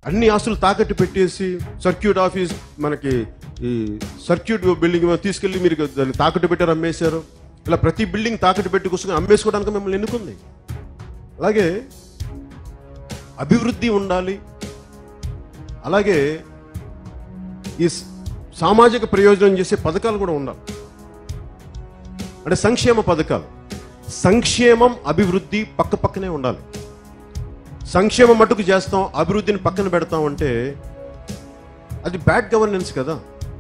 అన్ని ఆస్తులు తాకట్టు పెట్టేసి సర్క్యూట్ ఆఫీస్ మనకి ఈ సర్క్యూట్ బిల్డింగ్ తీసుకెళ్ళి మీరు దాన్ని తాకట్టు పెట్టారు అమ్మేశారు ఇలా ప్రతి బిల్డింగ్ తాకట్టు పెట్టి కూర్చొని అమ్మేసుకోవడానికి మిమ్మల్ని ఎన్నుకుంది అలాగే అభివృద్ధి ఉండాలి అలాగే ఈ స- సామాజిక ప్రయోజనం చేసే పథకాలు కూడా ఉండాలి అంటే సంక్షేమ పథకాలు సంక్షేమం అభివృద్ధి పక్క పక్కనే ఉండాలి సంక్షేమం మటుకు చేస్తాం అభివృద్ధిని పక్కన పెడతాం అంటే అది బ్యాడ్ గవర్నెన్స్ కదా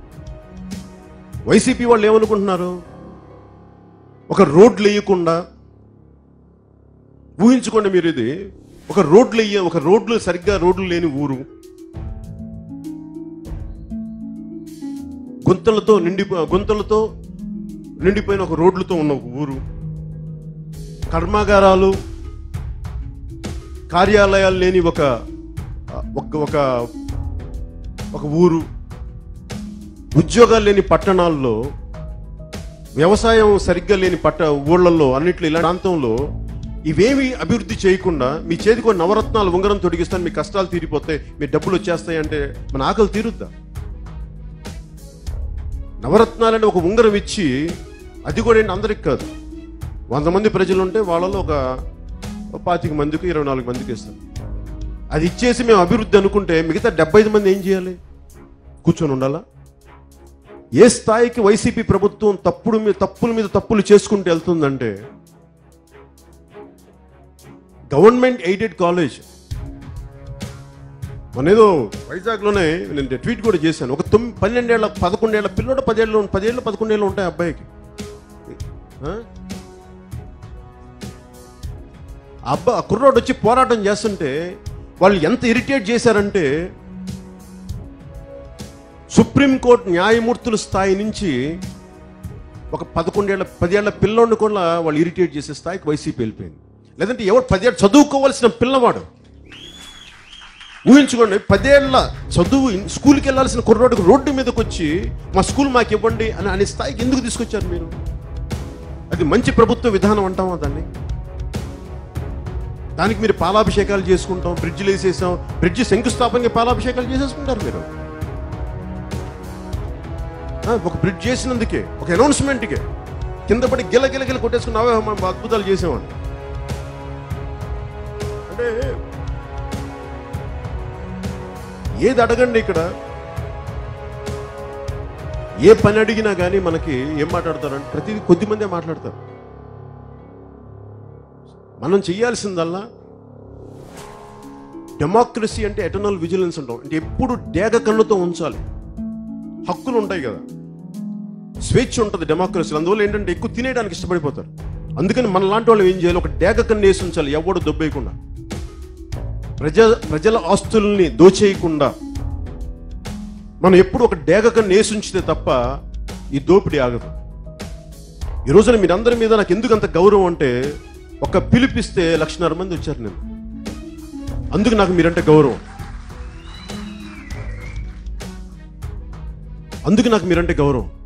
వైసీపీ వాళ్ళు ఏమనుకుంటున్నారు ఒక రోడ్లు వేయకుండా ఊహించుకోండి మీరు ఇది ఒక రోడ్లు వేయ ఒక రోడ్లు సరిగ్గా రోడ్లు లేని ఊరు గుంతలతో నిండి గుంతలతో నిండిపోయిన ఒక రోడ్లతో ఉన్న ఒక ఊరు కర్మాగారాలు కార్యాలయాలు లేని ఒక ఒక ఒక ఒక ఊరు ఉద్యోగాలు లేని పట్టణాల్లో వ్యవసాయం సరిగ్గా లేని పట్ట ఊళ్ళల్లో అన్నిట్లో ఇలాంటి ప్రాంతంలో ఇవేమి అభివృద్ధి చేయకుండా మీ చేతికి కొన్ని నవరత్నాలు ఉంగరం తొడిగిస్తాను మీ కష్టాలు తీరిపోతాయి మీ డబ్బులు వచ్చేస్తాయి అంటే మన ఆకలి తీరుద్దా నవరత్నాలని ఒక ఉంగరం ఇచ్చి అది కూడా ఏంటి అందరికి కాదు వంద మంది ప్రజలు ఉంటే వాళ్ళలో ఒక ఒక పాతిక మందికి ఇరవై నాలుగు మందికి ఇస్తాం అది ఇచ్చేసి మేము అభివృద్ధి అనుకుంటే మిగతా డెబ్బై ఐదు మంది ఏం చేయాలి కూర్చొని ఉండాలా ఏ స్థాయికి వైసీపీ ప్రభుత్వం తప్పుడు మీద తప్పుల మీద తప్పులు చేసుకుంటూ వెళ్తుందంటే గవర్నమెంట్ ఎయిడెడ్ కాలేజ్ మొన్నేదో వైజాగ్లోనే నేను ట్వీట్ కూడా చేశాను ఒక తొమ్మిది పన్నెండేళ్ల పదకొండేళ్ల పిల్లోడు పదేళ్ళు పదేళ్ళు పదకొండేళ్ళు ఉంటాయి అబ్బాయికి ఆ? ఆ అబ్బా ఆ కుర్రోడు వచ్చి పోరాటం చేస్తుంటే వాళ్ళు ఎంత ఇరిటేట్ చేశారంటే సుప్రీంకోర్టు న్యాయమూర్తుల స్థాయి నుంచి ఒక పదకొండేళ్ల పదేళ్ల పిల్లోడిని కూడా వాళ్ళు ఇరిటేట్ చేసే స్థాయికి వైసీపీ వెళ్ళిపోయింది లేదంటే ఎవరు పదేళ్ళు చదువుకోవాల్సిన పిల్లవాడు ఊహించుకోండి పదేళ్ల చదువు స్కూల్కి వెళ్ళాల్సిన కుర్రోడికి రోడ్డు మీదకి వచ్చి మా స్కూల్ మాకు ఇవ్వండి అని అనే స్థాయికి ఎందుకు తీసుకొచ్చారు మీరు అది మంచి ప్రభుత్వ విధానం అంటామా దాన్ని దానికి మీరు పాలాభిషేకాలు చేసుకుంటాం బ్రిడ్జిలు వేసేసాం బ్రిడ్జి శంకుస్థాపనకి పాలాభిషేకాలు చేసేసుకుంటారు మీరు ఆ, ఒక బ్రిడ్జ్ చేసినందుకే ఒక అనౌన్స్మెంట్కే కింద పడి గిల గిల గిల కొట్టేసుకున్నావే మనం అద్భుతాలు చేసామని అంటే ఏది అడగండి ఇక్కడ ఏ పని అడిగినా కానీ మనకి ఏం మాట్లాడతారంటే ప్రతిదీ కొద్ది మందే మాట్లాడతారు మనం చేయాల్సిందల్లా డెమోక్రసీ అంటే ఎటర్నల్ విజిలెన్స్ ఉంటాం అంటే ఎప్పుడు డేగ కన్నుతో ఉంచాలి హక్కులు ఉంటాయి కదా స్వేచ్ఛ ఉంటుంది డెమోక్రసీలో అందువల్ల ఏంటంటే ఎక్కువ తినేయడానికి ఇష్టపడిపోతారు అందుకని మన లాంటి వాళ్ళు ఏం చేయాలి ఒక డేగ కన్ను వేసి ఉంచాలి ఎవడు దొబ్బేయకుండా ప్రజ ప్రజల ఆస్తుల్ని దోచేయకుండా మనం ఎప్పుడు ఒక డేగ కన్ను వేసి ఉంచితే తప్ప ఈ దోపిడీ ఆగదు ఈ రోజున మీరందరి మీద నాకు ఎందుకు అంత గౌరవం అంటే ఒక పిలిపిస్తే లక్షన్నర మంది వచ్చారు నేను అందుకు నాకు మీరంటే గౌరవం అందుకు నాకు మీరంటే గౌరవం